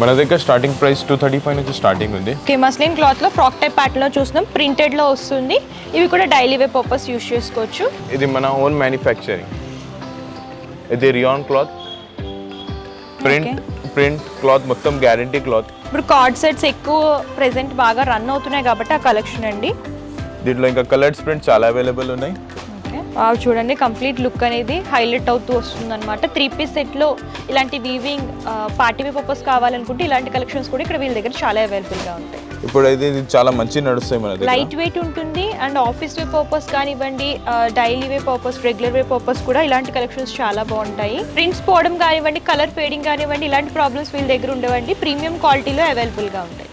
మన దగ్గర starting price two thirty five నుంచి స్టార్టింగ్ ఉంది ఓకే మస్లిన్ క్లాత్లో ఫ్రాక్ టైప్ ప్యాటర్న్లో చూస్తున్నాం ప్రింటెడ్లో వస్తుంది ఇవి కూడా డైలీ వే పర్పస్ యూస్ చేసుకోవచ్చు ఇది మన ఓన్ మ్యానుఫ్యాక్చరింగ్ ఇది rayon cloth print print cloth మొత్తం గ్యారంటీ క్లాత్ ఇప్పుడు కార్డ్ సెట్స్ ఎక్కువ ప్రెసెంట్ బాగా రన్ అవుతున్నాయి కాబట్టి ఆ కలెక్షన్ అండి దీంట్లో ఇంకా కలర్స్ ప్రింట్ చాలా అవైలబుల్ ఉన్నాయి ఓకే బాగా చూడండి కంప్లీట్ లుక్ అనేది హైలైట్ అవుతూ వస్తుంది అనమాట త్రీ పీస్ సెట్లో ఇలాంటి వీవింగ్ పార్టీ వే పర్పస్ కావాలనుకుంటే ఇలాంటి కలెక్షన్స్ కూడా ఇక్కడ వీళ్ళ దగ్గర చాలా అవైలబుల్గా ఉంటాయి ఇప్పుడు అయితే ఇది చాలా మంచి నడుస్తాయి మన దగ్గర లైట్ వెయిట్ ఉంటుంది అండ్ ఆఫీస్ వే పర్పస్ కానివ్వండి daily way purpose regular way purpose కూడా ఇలాంటి కలెక్షన్స్ చాలా బాగుంటాయి ప్రింట్స్ పోవడం కానివ్వండి కలర్ ఫేడింగ్ కానివ్వండి ఇలాంటి ప్రాబ్లమ్స్ వీళ్ళ దగ్గర ఉండవండి ప్రీమియం క్వాలిటీలో అవైలబుల్గా ఉంటాయి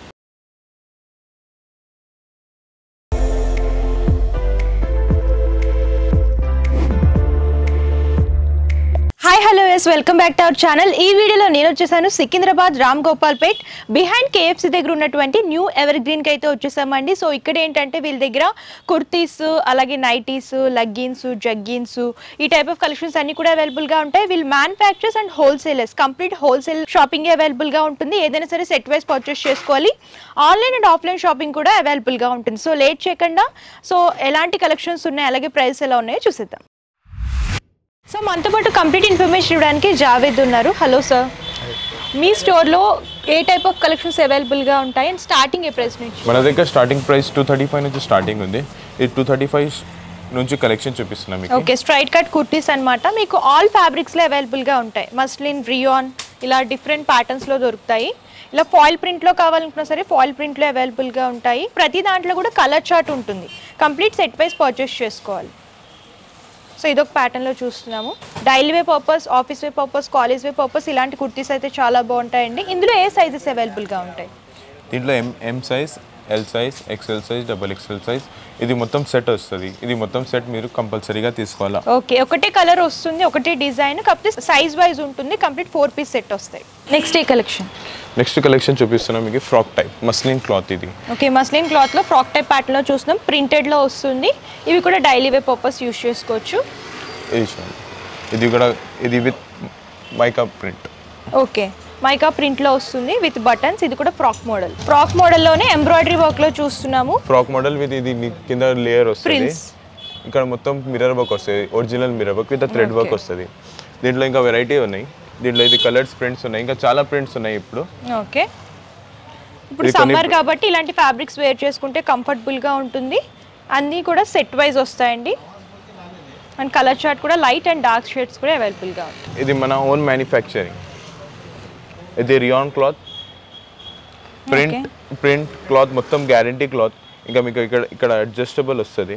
hi hello yes welcome back to our channel ఈ వీడియోలో నేను వచ్చేసాను Secunderabad Ramgopalpet behind KFC దగ్గర ఉన్నటువంటి న్యూ ఎవర్ గ్రీన్కి అయితే వచ్చేసామండి సో ఇక్కడ ఏంటంటే వీళ్ళ దగ్గర కుర్తీస్ అలాగే నైటీస్ లెగ్గిన్స్ జగ్గిన్స్ ఈ టైప్ ఆఫ్ కలెక్షన్స్ అన్ని కూడా అవైలబుల్గా ఉంటాయి వీళ్ళు manufacturers and wholesalers complete wholesale shopping అవైలబుల్గా ఉంటుంది ఏదైనా సరే సెట్ వైస్ పర్చేస్ చేసుకోవాలి ఆన్లైన్ అండ్ ఆఫ్లైన్ షాపింగ్ కూడా అవైలబుల్గా ఉంటుంది సో లేట్ చేయకుండా సో ఎలాంటి కలెక్షన్స్ ఉన్నాయి అలాగే ప్రైస్ ఎలా ఉన్నాయో చూసేద్దాం సో మనతో పాటు కంప్లీట్ ఇన్ఫర్మేషన్ ఇవ్వడానికి జావేద్ ఉన్నారు హలో సార్ మీ స్టోర్లో ఏ టైప్ ఆఫ్ కలెక్షన్స్ అవైలబుల్గా ఉంటాయి అండ్ స్టార్టింగ్ ఏ ప్రైస్ నుంచి మన దగ్గర starting price two thirty five నుంచి స్టార్టింగ్ ఉంది ఇది టూ థర్టీ ఫైవ్ నుంచి కలెక్షన్ చూపిస్తున్నాం మీకు ఓకే స్ట్రైట్ కట్ కుర్తీస్ అన్నమాట మీకు ఆల్ ఫ్యాబ్రిక్స్లో అవైలబుల్గా ఉంటాయి మస్లిన్ రియాన్ ఇలా డిఫరెంట్ ప్యాటర్న్స్లో దొరుకుతాయి ఇలా ఫాయిల్ ప్రింట్లో కావాలనుకున్నా సరే ఫాయిల్ ప్రింట్లో అవైలబుల్గా ఉంటాయి ప్రతి దాంట్లో కూడా కలర్ చార్ట్ ఉంటుంది కంప్లీట్ సెట్ వైస్ పర్చేస్ చేసుకోవాలి సో ఇదొక ప్యాటర్న్లో చూస్తున్నాము daily way purpose office way purpose college way purpose ఇలాంటి కుర్తీస్ అయితే చాలా బాగుంటాయండి ఇందులో ఏ సైజెస్ అవైలబుల్గా ఉంటాయి దీంట్లో M M size L size XL size double XL size ఇది మొత్తం సెట్ వస్తుంది ఇది మొత్తం సెట్ మీరు కంపల్సరీగా తీసుకోవాలా ఓకే ఒకటే కలర్ వస్తుంది ఒకటే డిజైన్ కాకపోతే సైజ్ వైజ్ ఉంటుంది కంప్లీట్ ఫోర్ పీస్ సెట్ వస్తాయి నెక్స్ట్ ఏ కలెక్షన్ నెక్స్ట్ కలెక్షన్ చూపిస్తున్నాం మీకు ఫ్రాక్ టైప్ మస్లిన్ క్లాత్ ఇది ఓకే మస్లిన్ క్లాత్లో ఫ్రాక్ టైప్ ప్యాటర్న్లో చూస్తున్నాం ప్రింటెడ్లో వస్తుంది ఇవి కూడా డైలీ వే పర్పస్ యూస్ చేసుకోవచ్చు ఇది చూడండి ఇది కూడా ఇది with mica print okay mica ప్రింట్లో వస్తుంది విత్ బటన్స్ ఇది కూడా ఫ్రాక్ మోడల్ ఫ్రాక్ మోడల్లోనే ఎంబ్రాయిడరీ వర్క్లో చూస్తున్నాము ఫ్రాక్ మోడల్ విత్ ఇది మీ కింద లేయర్ వస్తుంది Prints. ఇక్కడ మొత్తం మిర్రర్ వర్క్ వస్తుంది original mirror work with thread work వస్తుంది దీంట్లో ఇంకా వెరైటీ ఉన్నాయి దీంట్లో ఇది కలర్స్ ప్రింట్స్ ఉన్నాయి ఇంకా చాలా ప్రింట్స్ ఉన్నాయి ఇప్పుడు ఓకే ఇప్పుడు ఇది కొన్ని- సమ్మర్ కాబట్టి ఇలాంటి ఫ్యాబ్రిక్స్ వేర్ చేసుకుంటే కంఫర్టబుల్గా ఉంటుంది అన్నీ కూడా సెట్ వైజ్ వస్తాయండి అండ్ కలర్ చార్ట్ కూడా లైట్ అండ్ డార్క్ షేడ్స్ కూడా అవైలబుల్గా ఉంటాయి ఇది మన ఓన్ మ్యానుఫ్యాక్చరింగ్ ఇది rayon cloth print print cloth మొత్తం గ్యారంటీ క్లాత్ ఇంకా మీకు ఇక్కడ ఇక్కడ అడ్జస్టబుల్ వస్తుంది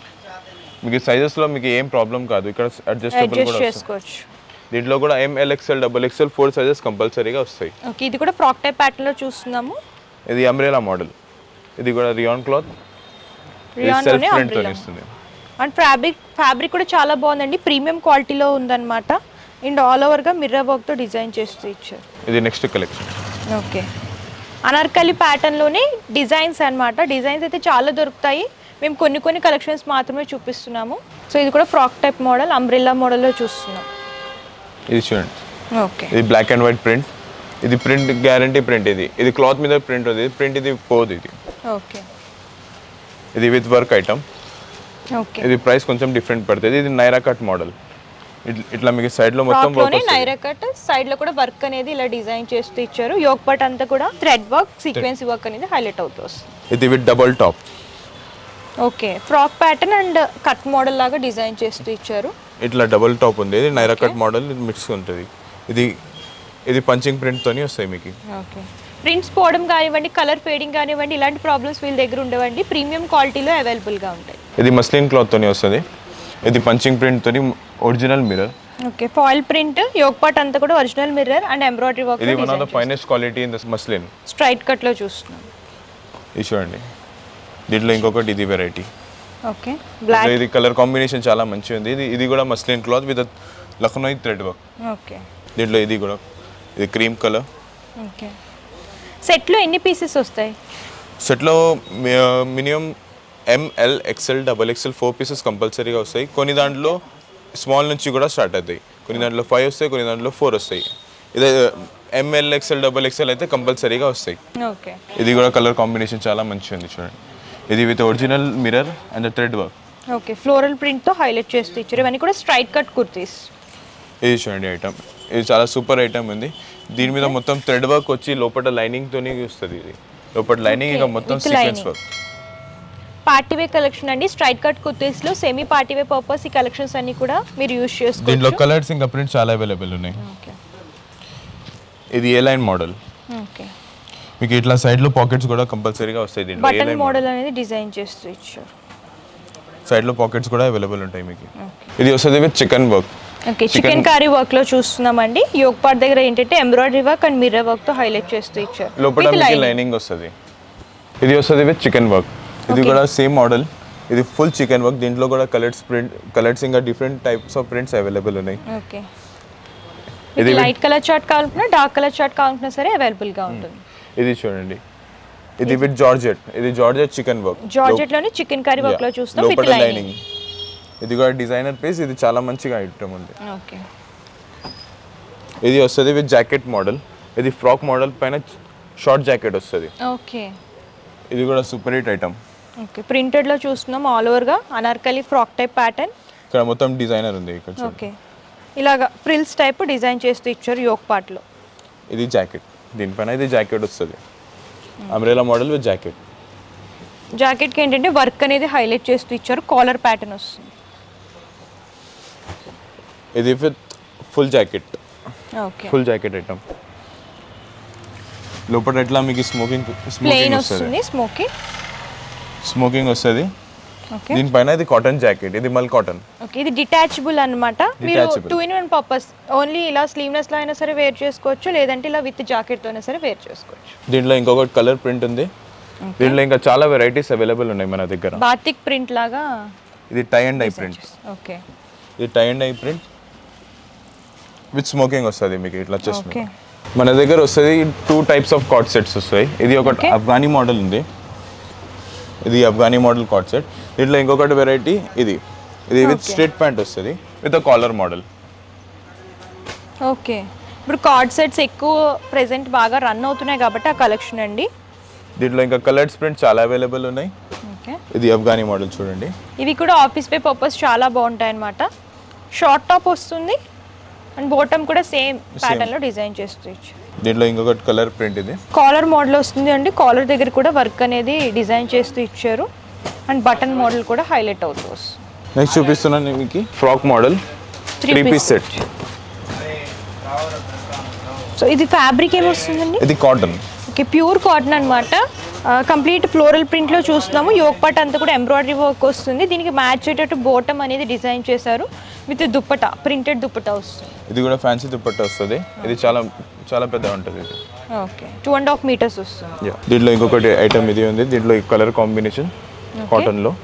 మీకు సైజెస్లో మీకు ఏం ప్రాబ్లం కాదు ఇక్కడ అడ్జస్టబుల్ అడ్జస్ట్ కూడా వస్తుంది చేసుకోవచ్చు దీంట్లో కూడా M L XL double XL four sizes కంపల్సరీగా వస్తాయి ఓకే ఇది కూడా ఫ్రాక్ టైప్ ప్యాటర్న్లో చూస్తున్నాము ఇది అంబ్రేలా మోడల్ ఇది కూడా రియాన్ క్లాత్ ఇది Rihanna సెల్ఫ్ లోనే ప్రింట్ umbrella. ఇస్తుంది అండ్ ఫ్యాబ్రిక్ ఫ్యాబ్రిక్ కూడా చాలా బాగుందండి ప్రీమియం క్వాలిటీలో ఉందన్నమాట అండ్ ఆల్ ఓవర్గా మిర్రర్ వర్క్తో డిజైన్ చేస్తూ ఇచ్చారు ఇది నెక్స్ట్ కలెక్షన్ ఓకే అనార్కలి ప్యాటర్న్లోనే డిజైన్స్ అన్నమాట డిజైన్స్ అయితే చాలా దొరుకుతాయి మేము కొన్ని కొన్ని కలెక్షన్స్ మాత్రమే చూపిస్తున్నాము సో ఇది కూడా ఫ్రాక్ టైప్ మోడల్ అంబ్రెల్లా మోడల్లో చూస్తున్నాం ఇది చూడండి ఓకే ఇది బ్లాక్ అండ్ వైట్ ప్రింట్ ఇది ప్రింట్ గ్యారంటీ ప్రింట్ ఇది ఇది క్లాత్ మీద ప్రింట్ ఉంది ప్రింట్ ఇది పోదు ఇది ఓకే ఇది విత్ వర్క్ ఐటమ్ ఓకే ఇది ప్రైస్ కొంచెం డిఫరెంట్ పడుతుంది ఇది నైరా కట్ మోడల్ ఇట్లా మీకు side లో మొత్తం వర్క్ ఫ్రాక్లోనే వస్తుంది నైరా కట్ సైడ్లో కూడా వర్క్ అనేది ఇలా డిజైన్ చేస్తూ ఇచ్చారు యోగ్ పట్ అంతా కూడా థ్రెడ్ వర్క్ సీక్వెన్స్ వర్క్ అనేది హైలైట్ అవుతూ వస్తుంది ఇది with double top okay frock pattern and cut model లాగా డిజైన్ చేస్తూ ఇచ్చారు ఇట్లా డబల్ టాప్ ఉంది ఇది నైరా కట్ మోడల్ ఇది మిక్స్ ఉంటుంది ఇది ఇది పంచింగ్ ప్రింట్ తోని వస్తాయి మీకు ఓకే ప్రింట్స్ పోవడం కానివ్వండి కలర్ ఫేడింగ్ కానివ్వండి ఇలాంటి ప్రాబ్లమ్స్ వీళ్ళ దగ్గర ఉండవండి ప్రీమియం క్వాలిటీలో అవైలబుల్గా ఉంటాయి ఇది మస్లిన్ క్లాత్ తోని వస్తుంది ఇది పంచింగ్ ప్రింట్ తోని original mirror okay foil print yoke part అంతా కూడా original mirror and embroidery work ఇది one of the finest quality in the muslin straight కట్లో చూస్తున్నాం ఇది చూడండి దీంట్లో ఇంకొకటి ఇది వెరైటీ ఓకే బ్లాక్ ఇది కలర్ కాంబినేషన్ చాలా మంచిగా ఉంది ఇది ఇది కూడా muslin cloth with Lucknowi thread work okay దీంట్లో ఇది కూడా ఇది క్రీమ్ కలర్ ఓకే సెట్లో ఎన్ని పీసెస్ వస్తాయి సెట్లో minimum M L XL double XL four pieces కంపల్సరీగా వస్తాయి కొన్ని దాంట్లో స్మాల్ నుంచి కూడా స్టార్ట్ అవుతాయి కొన్ని దాంట్లో ఫైవ్ వస్తాయి కొన్ని దాంట్లో ఫోర్ వస్తాయి ఇదే ఎంఎల్ ఎక్స్ఎల్ డబుల్ ఎక్స్ఎల్ అయితే కంపల్సరీగా వస్తాయి ఓకే ఇది కూడా కలర్ కాంబినేషన్ చాలా మంచిగా ఉంది చూడండి ఇది with original mirror and thread work okay floral ప్రింట్తో హైలైట్ చేస్తూ ఇచ్చారు ఇవన్నీ కూడా స్ట్రైట్ కట్ కుర్తీస్ ఇది చూడండి ఐటమ్ ఇది చాలా సూపర్ ఐటమ్ ఉంది దీని మీద మొత్తం థ్రెడ్ వర్క్ వచ్చి లోపల లైనింగ్ తోని వస్తుంది ఇది లోపల లైనింగ్ ఇంకా మొత్తం with sequence lining. Work party wear collection అండి స్ట్రైట్ కట్ కుర్తీస్లో సెమీ పార్టీ వేర్ పర్పస్ ఈ కలెక్షన్స్ అన్ని కూడా మీరు యూజ్ దీంట్లో చేసుకోవచ్చు కలర్స్ ఇంకా ప్రింట్స్ చాలా అవైలబుల్ ఉన్నాయి ఓకే ఇది ఏ లైన్ మోడల్ ఓకే మీకు ఇట్లా సైడ్ లో పాకెట్స్ కూడా కంపల్సరీగా వస్తాయి దీంట్లో ఏ బటన్ లైన్ మోడల్ అనేది డిజైన్ చేస్తూ ఇచ్చారు సైడ్ లో పాకెట్స్ కూడా అవైలబుల్ ఉంటాయి మీకు ఇది వస్తుంది with chikan work okay chikankari work లో చూస్తున్నామండి యోగ్ పార్ట్ దగ్గర ఏంటంటే embroidery work and mirror work తో హైలైట్ చేస్తూ ఇచ్చారు లోపల With మీకు lining. లైనింగ్ వస్తుంది ఇది వస్తుంది విత్ చికెన్ వర్క్ ఇది Okay. కూడా సేమ్ మోడల్ ఇది ఫుల్ చికెన్ వర్క్ దీంట్లో కూడా కలర్స్ ప్రింట్ కలర్స్ ఇంకా different types of prints available ఉన్నాయి ఓకే ఇది ఇది లైట్ కలర్ చార్ట్ కావాలనుకున్నా డార్క్ కలర్ చార్ట్ కావాలనుకున్నా సరే అవైలబుల్ గా ఉంటుంది ఇది చూడండి ఇది విత్ జార్జెట్ ఇది జార్జెట్ చికెన్ వర్క్ జార్జెట్ లోనే చికెన్ కర్రీ వర్క్ లో చూస్తాం విత్ లోపల లైనింగ్ లైనింగ్ ఇది కూడా డిజైనర్ పీస్ ఇది చాలా మంచిగా ఐటమ్ ఉంది ఓకే ఇది వస్తుంది విత్ జాకెట్ మోడల్ ఇది ఫ్రాక్ మోడల్ పైన షార్ట్ జాకెట్ వస్తుంది ఓకే ఇది కూడా super hit item okay printed లో చూస్తున్నాం ఆల్ ఓవర్ గా అనార్కలి ఫ్రాక్ టైప్ ప్యాటర్న్ ఇక్కడ మొత్తం డిజైనర్ ఉంది ఇక్కడ చూడండి. ఓకే ఇలాగా ఫ్రిల్స్ టైప్ డిజైన్ చేస్తూ ఇచ్చారు యోగ్ పార్ట్ లో ఇది జాకెట్ దీనిపైన ఇది జాకెట్ వస్తుంది umbrella model with jacket jacket కి ఏంటంటే వర్క్ అనేది హైలైట్ చేస్తూ ఇచ్చారు కాలర్ ప్యాటర్న్ వస్తుంది ఇది with full jacket okay full jacket item లోపల ఎట్లా మీకు స్మోకింగ్ ప్లెయిన్ స్మోకింగ్ వస్తుంది వస్తుంది స్మోకీ స్మోకింగ్ వస్తుంది ఓకే దీనిపైన ఇది కాటన్ జాకెట్ ఇది మల్ కాటన్ ఓకే ఇది డిటాచబుల్ అన్నమాట మీరు Detachable. Two in one purpose only ఇలా స్లీవ్లెస్ లో అయినా సరే వేర్ చేసుకోవచ్చు లేదంటే ఇలా విత్ జాకెట్ తో అయినా సరే వేర్ చేసుకోవచ్చు దీంట్లో ఇంకొకటి కలర్ ప్రింట్ ఉంది దీంట్లో ఇంకా చాలా వెరైటీస్ అవైలబుల్ ఉన్నాయి మన దగ్గర బాతిక్ ప్రింట్ లాగా ఇది tie and dye print okay ఇది tie and dye print with smocking వస్తుంది మీకు ఇట్లా చెస్ట్ ఓకే మన దగ్గర వస్తుంది two types of coord sets వస్తాయి ఇది ఒకటి Okay. అఫ్ఘానీ మోడల్ ఉంది ఇది అఫ్ఘానీ మోడల్ కార్డ్ సెట్ దీంట్లో ఇంకొకటి వెరైటీ ఇది ఇది విత్ Okay. స్ట్రేట్ ప్యాంట్ వస్తుంది విత్ కాలర్ మోడల్ ఓకే ఇప్పుడు కార్డ్ సెట్స్ ఎక్కువ ప్రెసెంట్ బాగా రన్ అవుతున్నాయి కాబట్టి ఆ కలెక్షన్ అండి దీంట్లో ఇంకా కలర్స్ ప్రింట్ చాలా అవైలబుల్ ఉన్నాయి ఓకే ఇది అఫ్ఘానీ మోడల్ చూడండి ఇవి కూడా ఆఫీస్ పే పర్పస్ చాలా బాగుంటాయి అన్నమాట షార్ట్ టాప్ వస్తుంది అండ్ బాటమ్ కూడా సేమ్ ప్యాటర్న్ లో డిజైన్ చేస్తూ ఇచ్చారు దీంట్లో ఇంకొకటి కలర్ ప్రింట్ ఇది కాలర్ మోడల్ వస్తుంది అండి కాలర్ దగ్గర కూడా వర్క్ అనేది డిజైన్ చేస్తూ ఇచ్చారు అండ్ బటన్ మోడల్ కూడా హైలైట్ అవుతూ వస్తుంది నెక్స్ట్ చూపిస్తున్నాను మీకు frock model Three three piece piece set so ఇది ఫ్యాబ్రిక్ ఏమొస్తుందండి ఇది కాటన్ ఓకే ప్యూర్ కాటన్ అనమాట కంప్లీట్ ఫ్లోరల్ ప్రింట్లో చూస్తున్నాము యోగ్ పాట్ అంతా కూడా ఎంబ్రాయిడరీ వర్క్ వస్తుంది దీనికి మ్యాచ్ అయ్యేటట్టు బోటమ్ అనేది డిజైన్ చేశారు విత్ దుప్పట ప్రింటెడ్ దుప్పట వస్తుంది ఇది కూడా ఫ్యాన్సీ దుపట్టా వస్తుంది ఇది చాలా చాలా పెద్ద ఉంటుంది ఇది okay two and half metres వస్తుంది Yeah. దీంట్లో ఇంకొకటి ఐటమ్ ఇది ఉంది దీంట్లో ఈ కలర్ కాంబినేషన్ కాటన్లో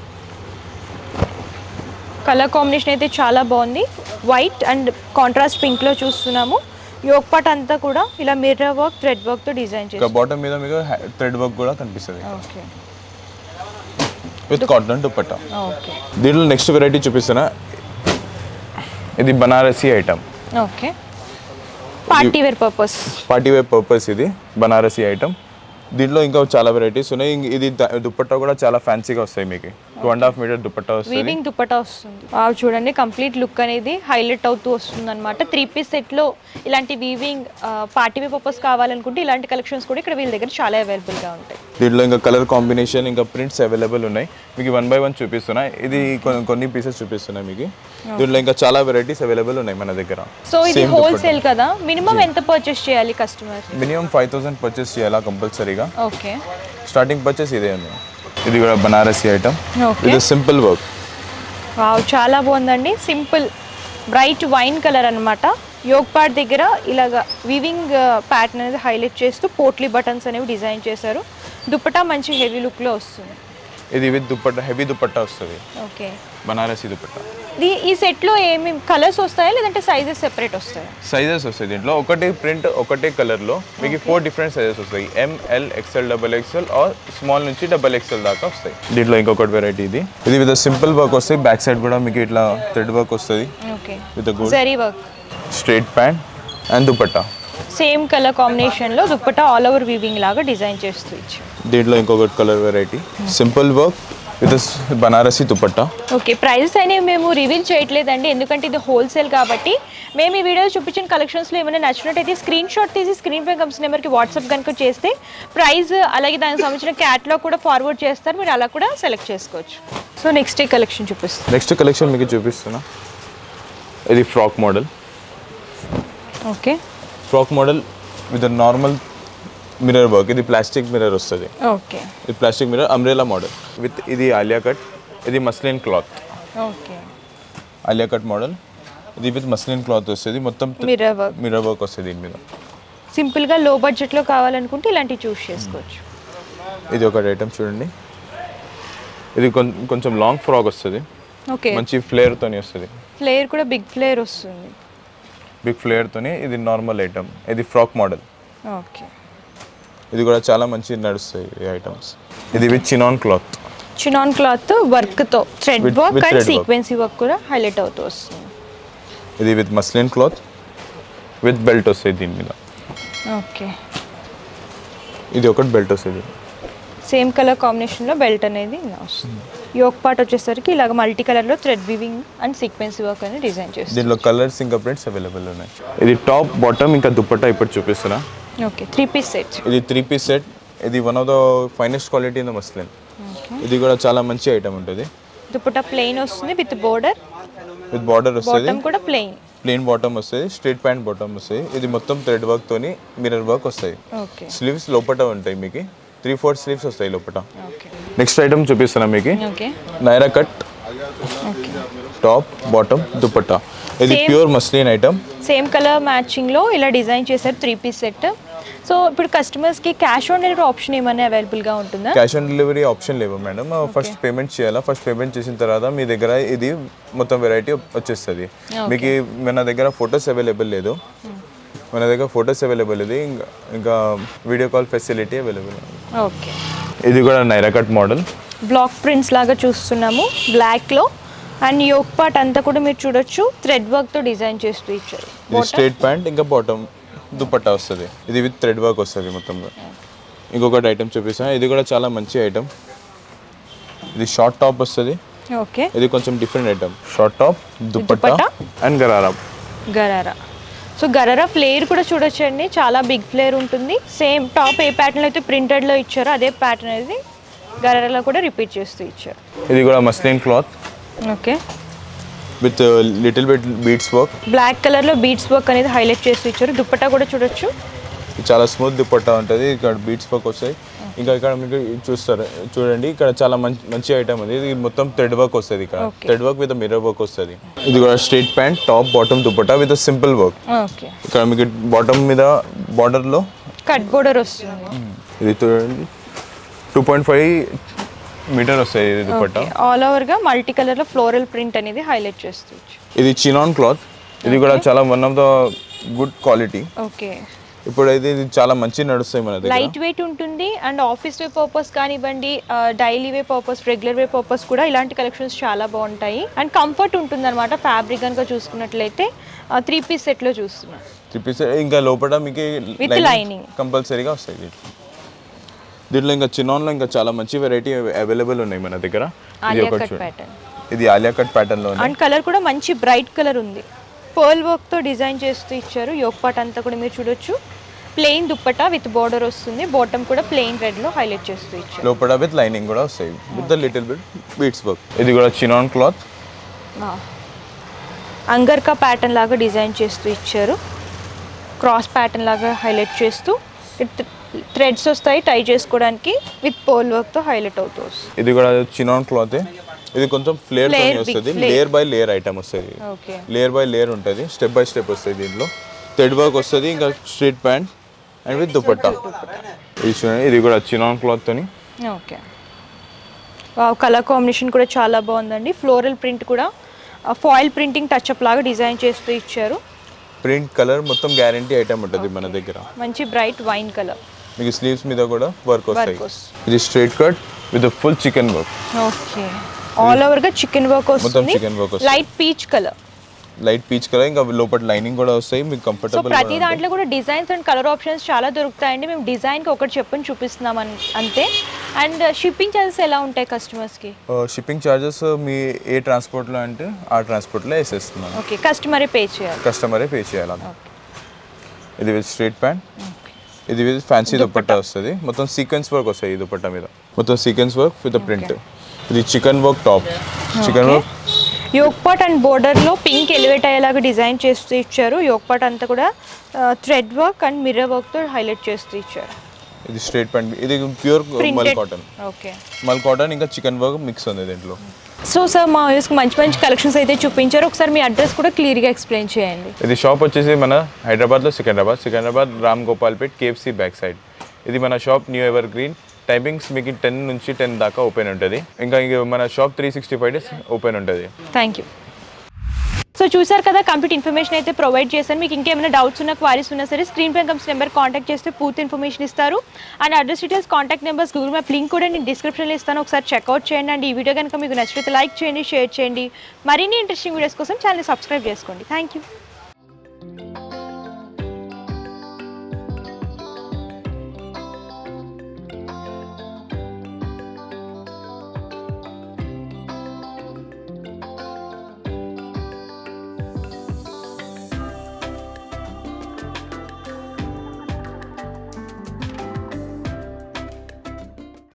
కలర్ కాంబినేషన్ అయితే చాలా బాగుంది వైట్ అండ్ కాంట్రాస్ట్ పింక్లో చూస్తున్నాము యోగ్ పాట్ అంతా కూడా ఇలా మిర్రర్ వర్క్ థ్రెడ్ వర్క్తో డిజైన్ ఇంకా చేశారు బాటమ్ మీద మీకు థ్రెడ్ వర్క్ కూడా కనిపిస్తుంది okay with cotton dupatta okay దీంట్లో నెక్స్ట్ వెరైటీ చూపిస్తున్నా ఇది Banarasi item okay party wear purpose party wear purpose ఇది బనారసీ ఐటమ్ దీంట్లో ఇంకా చాలా వెరైటీస్ ఉన్నాయి ఇంక ఇది ద- దుపట్టా కూడా చాలా ఫ్యాన్సీగా వస్తాయి మీకు two and half metre dupatta వస్తుంది వీవింగ్ దుపట్టా వస్తుంది వావ్ చూడండి కంప్లీట్ లుక్ అనేది హైలైట్ అవుతూ వస్తుంది అనమాట త్రీ పీస్ సెట్లో ఇలాంటి వీవింగ్ పార్టీ వే పర్పస్ కావాలనుకుంటే ఇలాంటి కలెక్షన్స్ కూడా ఇక్కడ వీళ్ళ దగ్గర చాలా అవైలబుల్గా ఉంటాయి దీంట్లో ఇంకా కలర్ కాంబినేషన్ ఇంకా ప్రింట్స్ అవైలబుల్ ఉన్నాయి మీకు వన్ బై వన్ చూపిస్తున్నా ఇది కొన్ని కొన్ని పీసెస్ చూపిస్తున్నాయి మీకు దీంట్లో ఇంకా చాలా వెరైటీస్ అవైలబుల్ ఉన్నాయి మన దగ్గర సో ఇది హోల్సేల్ కదా మినిమం ఎంత పర్చేస్ చేయాలి customer minimum five thousand purchase చేయాలా కంపల్సరీగా ఓకే స్టార్టింగ్ పర్చేస్ ఇదే ఉంది ఇది కూడా బనారసీ ఐటమ్ ఓకే ఇది సింపుల్ వర్క్ వావ్ చాలా బాగుందండి సింపుల్ బ్రైట్ వైన్ కలర్ అనమాట యోగ్ పార్ట్ దగ్గర ఇలాగా వివింగ్ ప్యాటర్న్ అనేది హైలైట్ చేస్తూ పోట్లీ బటన్స్ అనేవి డిజైన్ చేశారు దుప్పటా మంచి హెవీ లుక్లో వస్తుంది ఇది విత్ దుపట్టా హెవీ దుపట్టా వస్తుంది ఓకే బనారసీ దుపట్టా ఇది ఈ సెట్లో ఏమి కలర్స్ వస్తాయా లేదంటే సైజెస్ సెపరేట్ వస్తాయా సైజెస్ వస్తాయి దీంట్లో ఒకటే ప్రింట్ ఒకటే కలర్లో మీకు ఫోర్ డిఫరెంట్ సైజెస్ వస్తాయి M L XL double XL or small నుంచి డబల్ ఎక్స్ఎల్ దాకా వస్తాయి దీంట్లో ఇంకొకటి వెరైటీ ఇది ఇది విత్ సింపుల్ వర్క్ వస్తాయి బ్యాక్ సైడ్ కూడా మీకు ఇట్లా థ్రెడ్ వర్క్ వస్తుంది okay with good zari work straight pant and dupatta same colour కాంబినేషన్లో దుప్పట ఆల్ ఓవర్ వీవింగ్ లాగా డిజైన్ చేస్తూ ఇచ్చారు దీంట్లో ఇంకొకటి colour variety simple work with Banarasi dupatta okay prices అనేవి మేము రివీల్ చేయట్లేదండి ఎందుకంటే ఇది హోల్సేల్ కాబట్టి మేము ఈ వీడియోలో చూపించిన కలెక్షన్స్లో ఏమైనా నచ్చినట్టయితే స్క్రీన్ షాట్ తీసి స్క్రీన్ పై కంపెనీ నెంబర్కి వాట్సాప్ కనుక చేస్తే ప్రైస్ అలాగే దానికి సంబంధించిన క్యాట్లాగ్ కూడా ఫార్వర్డ్ చేస్తారు మీరు అలా కూడా సెలెక్ట్ చేసుకోవచ్చు సో నెక్స్ట్ ఈ కలెక్షన్ చూపిస్తాం నెక్స్ట్ కలెక్షన్ మీకు చూపిస్తున్నా ఇది frock model okay frock model with normal mirror work ఇది ప్లాస్టిక్ మిర్రర్ వస్తుంది ఓకే ఇది plastic mirror umbrella model with ఇది ఆలియా కట్ ఇది muslin cloth okay Alia cut model ఇది విత్ మస్లిన్ క్లాత్ వస్తుంది మొత్తం మిర్రర్ వర్క్ మిర్రర్ వర్క్ వస్తుంది దీని మీద సింపుల్గా లో బడ్జెట్లో కావాలనుకుంటే ఇలాంటివి చూస్ చేసుకోవచ్చు ఇది ఒక ఐటమ్ చూడండి ఇది కొం- కొంచెం లాంగ్ ఫ్రాక్ వస్తుంది ఓకే మంచి ఫ్లేర్తోని వస్తుంది ఫ్లేర్ కూడా బిగ్ ఫ్లేర్ వస్తుంది బిగ్ ఫ్లేర్తోని ఇది నార్మల్ ఐటమ్ ఇది ఫ్రాక్ మోడల్ ఓకే ఇది కూడా చాలా మంచి నడుస్తాయి ఈ ఐటమ్స్ ఇది with chinon cloth chinon cloth వర్క్తో thread With- work with and thread work. Sequins work కూడా హైలైట్ అవుతూ వస్తుంది ఇది with muslin cloth with belt వస్తుంది దీని మీద ఓకే ఇది ఒకటి బెల్ట్ వస్తుంది సేమ్ కలర్ కాంబినేషన్లో బెల్ట్ అనేది ఇలా వస్తుంది యోక్ పార్ట్ వచ్చేసరికి ఇలాగ మల్టీ కలర్లో thread weaving and sequins work అనేది డిజైన్ చేస్తుంది దీనిలో కలర్స్ ఇంకా ప్రింట్స్ అవైలబుల్ ఉన్నాయి ఇది టాప్ బాటమ్ ఇంకా దుప్పట్టా ఇప్పుడు చూపిస్తున్నా ఓకే త్రీ పీస్ సెట్ ఇది త్రీ పీస్ సెట్ ఇది one of the finest quality in the muslin ఇది కూడా చాలా మంచి ఐటమ్ ఉంటుంది దుపట్టా ప్లెయిన్ వస్తుంది విత్ బోర్డర్ విత్ బార్డర్ వస్తుంది బాటమ్ కూడా ప్లెయిన్ ప్లెయిన్ బాటమ్ వస్తుంది స్ట్రేట్ ప్యాంట్ బాటమ్ వస్తుంది ఇది మొత్తం థ్రెడ్ వర్క్ తోని మిర్రర్ వర్క్ వస్తాయి ఓకే స్లీవ్స్ లోపట ఉంటాయి మీకు త్రీ ఫోర్ స్లీవ్స్ వస్తాయి లోపట ఓకే నెక్స్ట్ ఐటమ్ చూపిస్తున్నా మీకు okay Naira cut okay top bottom dupatta ఇది Same. Pure muslin item same colour మ్యాచింగ్లో ఇలా డిజైన్ చేశారు త్రీ పీస్ సెట్ సో ఇప్పుడు కస్టమర్స్కి క్యాష్ ఆన్ డెలివరీ ఆప్షన్ ఏమైనా అవైలబుల్గా ఉంటుందా క్యాష్ ఆన్ డెలివరీ ఆప్షన్ లేవు మేడం ఫస్ట్ పేమెంట్ చేయాలా ఫస్ట్ పేమెంట్ చేసిన తర్వాత మీ దగ్గర ఇది మొత్తం వెరైటీ వచ్చేస్తుంది మీకు ఈ- మన దగ్గర ఫొటోస్ అవైలబుల్ లేదు మన దగ్గర ఫొటోస్ అవైలబుల్ ఇది ఇంకా ఇంకా video call facility available okay ఇది కూడా Naira cut model black prints లాగా చూస్తున్నాము బ్లాక్లో అండ్ యోక్ పార్ట్ అంతా కూడా మీరు చూడొచ్చు థ్రెడ్ వర్క్తో డిజైన్ చేస్తూ ఇచ్చారు ఇది స్ట్రేట్ ప్యాంట్ ఇంకా బాటమ్ దుపట్టా వస్తుంది ఇది విత్ థ్రెడ్ వర్క్ వస్తుంది మొత్తంగా ఇంకొకటి ఐటమ్ చూపిస్తాను ఇది కూడా చాలా మంచి ఐటమ్ ఇది షార్ట్ టాప్ వస్తుంది ఓకే ఇది కొంచెం different item short top dupatta dupatta? And gharara gharara so gharara flare కూడా చూడొచ్చండి చాలా బిగ్ ఫ్లేర్ ఉంటుంది సేమ్ టాప్ ఏ ప్యాటర్న్ అయితే ప్రింటెడ్లో ఇచ్చారో అదే ప్యాటర్న్ అనేది గరారాలో కూడా రిపీట్ చేస్తూ ఇచ్చారు ఇది కూడా muslin cloth okay with little bit beads work black కలర్లో బీట్స్ వర్క్ అనేది హైలైట్ చేస్తూ ఇచ్చారు దుప్పట్టా కూడా చూడొచ్చు చాలా స్మూత్ దుపట్టా ఉంటుంది ఇక్కడ బీట్స్ వర్క్ వస్తాయి ఇంకా ఇక్కడ మీకు ఇది చూస్తారు చూడండి ఇక్కడ చాలా మంచి మంచి ఐటమ్ ఉంది ఇది మొత్తం థ్రెడ్ వర్క్ వస్తుంది ఇక్కడ Okay. Thread work with mirror work వస్తుంది ఇది కూడా straight pant top bottom dupatta with simple work okay ఇక్కడ మీకు బాటమ్ మీద బార్డర్లో కట్ బోర్డర్ వస్తుంది ఇది చూడండి టూ పాయింట్ ఫైవ్ మీటర్ వస్తాయి ఇది దుపట్టా ఆల్ ఓవర్గా మల్టీ కలర్లో ఫ్లోరల్ ప్రింట్ అనేది హైలైట్ చేస్తూ ఇచ్చారు ఇది చినాన్ క్లాత్ ఇది కూడా చాలా one of the good quality okay ఇప్పుడు అయితే ఇది చాలా మంచి నడుస్తాయి మన దగ్గర లైట్ వెయిట్ ఉంటుంది అండ్ ఆఫీస్ వే పర్పస్ కానివ్వండి daily way purpose regular way purpose కూడా ఇలాంటి కలెక్షన్స్ చాలా బాగుంటాయి అండ్ కంఫర్ట్ ఉంటుంది అనమాట ఫ్యాబ్రిక్ కనుక చూసుకున్నట్లయితే త్రీ పీస్ సెట్లో చూస్తున్నాం చూపిస్తే ఇంకా లోపల మీకు With lining. కంపల్సరీగా వస్తాయి దీంట్లో. దీంట్లో ఇంకా చినాన్లో ఇంకా చాలా మంచి వెరైటీ అవైలబుల్ ఉన్నాయి మన దగ్గర ఇది ఆలియా ఒకటి కట్ చూడండి. ప్యాటర్న్ ఇది ఆలియా కట్ ప్యాటర్న్ లో అండ్ కలర్ కూడా మంచి బ్రైట్ కలర్ ఉంది పర్ల్ వర్క్తో డిజైన్ చేస్తూ ఇచ్చారు యోగ్ పాట్ అంతా కూడా మీరు చూడొచ్చు ప్లెయిన్ దుప్పటా విత్ బార్డర్ వస్తుంది బాటమ్ కూడా ప్లెయిన్ రెడ్లో హైలైట్ చేస్తూ ఇచ్చారు లోపల విత్ లైనింగ్ కూడా వస్తాయి with the little bit beads work ఇది కూడా చినాన్ క్లాత్ అంగర్కా ప్యాటర్న్ లాగా డిజైన్ చేస్తూ ఇచ్చారు క్రాస్ ప్యాటర్న్ లాగా హైలైట్ చేస్తూ థ్రెడ్స్ వస్తాయి టై చేసుకోవడానికి విత్ పోల్ వర్క్తో హైలైట్ అవుతూ వస్తుంది ఇది కూడా చినాన్ క్లాత్ ఇది కొంచెం ఫ్లేర్ Flare, తోని big వస్తుంది flare. Layer by layer item వస్తుంది ఓకే లేయర్ బై లేయర్ ఉంటుంది స్టెప్ బై స్టెప్ వస్తుంది దీంట్లో థ్రెడ్ వర్క్ వస్తుంది ఇంకా straight pant and with dupatta ఇది చూడండి ఇది కూడా చినాన్ క్లాత్ తోని ఓకే కలర్ కాంబినేషన్ కూడా చాలా బాగుందండి ఫ్లోరల్ ప్రింట్ కూడా ఫాయిల్ ప్రింటింగ్ టచ్అప్ లాగా డిజైన్ చేస్తూ ఇచ్చారు ప్రింట్ కలర్ మొత్తం గ్యారంటీ ఐటమ్ ఉంటుంది మన దగ్గర మంచి బ్రైట్ వైన్ కలర్ మీకు స్లీవ్స్ మీద కూడా వర్క్ వస్తాయి వస్తుంది. ఇది straight cut with full chikan work okay all ఓవర్గా చికెన్ వర్క్ వస్తుంది chicken work వస్తుంది. Light peach colour light peach colour ఇంకా లోపల లైనింగ్ కూడా వస్తాయి మీకు సో కంఫర్టబుల్ ప్రతి దాంట్లో కూడా డిజైన్స్ అండ్ కలర్ ఆప్షన్స్ చాలా దొరుకుతాయండి మేము డిజైన్కి ఒకటి చెప్పని చూపిస్తున్నాం అన్- అంతే అండ్ షిప్పింగ్ ఛార్జెస్ ఎలా ఉంటాయి కస్టమర్స్కి షిప్పింగ్ ఛార్జెస్ మీ ఏ ట్రాన్స్పోర్ట్లో అంటే ఆ ట్రాన్స్పోర్ట్లో వేసేస్తున్నాను ఓకే కస్టమరే పే చేయాలి కస్టమరే పే చేయాలి ఇది విత్ స్ట్రేట్ ప్యాంట్ ఇది విత్ ఫ్యాన్సీ దుపట్టా వస్తుంది మొత్తం సీక్వెన్స్ వర్క్ వస్తాయి ఈ దుపట్టా మీద మొత్తం సీక్వెన్స్ వర్క్ విత్ ప్రింట్ ఇది chikan work top chikan work yoke part and బోర్డర్లో పింక్ ఎలివేట్ అయ్యేలాగా డిజైన్ చేస్తూ ఇచ్చారు యోక్పాట్ అంతా కూడా థ్రెడ్ వర్క్ అండ్ మిర్రర్ వర్క్తో హైలైట్ చేస్తూ ఇచ్చారు ఇది స్ట్రేట్ ప్యాంట్ ఇది pure mul printed cotton okay mul cotton ఇంకా చికెన్ వర్క్ మిక్స్ ఉంది దీంట్లో సో సార్ మా యూస్కి మంచి మంచి కలెక్షన్స్ అయితే చూపించారు ఒకసారి మీ అడ్రస్ కూడా క్లియర్గా ఎక్స్ప్లెయిన్ చేయండి ఇది షాప్ వచ్చేసి మన హైదరాబాద్లో Secunderabad Secunderabad Ram Gopalpet KFC back side ఇది మన shop new evergreen timings మీకు టెన్ నుంచి టెన్ దాకా ఓపెన్ ఉంటుంది ఇంకా ఇంక మన shop three sixty five days open ఉంటుంది థ్యాంక్ యూ సో చూసారు కదా కంప్లీట్ ఇన్ఫర్మేషన్ అయితే ప్రొవైడ్ చేశాను మీకు ఇంకేమైనా డౌట్స్ ఉన్నా క్వారీస్ ఉన్నా సరే స్క్రీన్ పై కమ్స్ నెంబర్ కాంటాక్ట్ చేస్తే పూర్తి ఇన్ఫర్మేషన్ ఇస్తారు and address details contact numbers Google map link కూడా నేను డిస్క్రిప్షన్లో ఇస్తాను ఒకసారి చెక్అవుట్ చేయండి అండ్ ఈ వీడియో కనుక మీకు నచ్చితే లైక్ చేయండి షేర్ చేయండి మరిన్ని ఇంట్రెస్టింగ్ వీడియోస్ కోసం ఛానల్ సబ్స్క్రైబ్ చేసుకోండి థ్యాంక్ యూ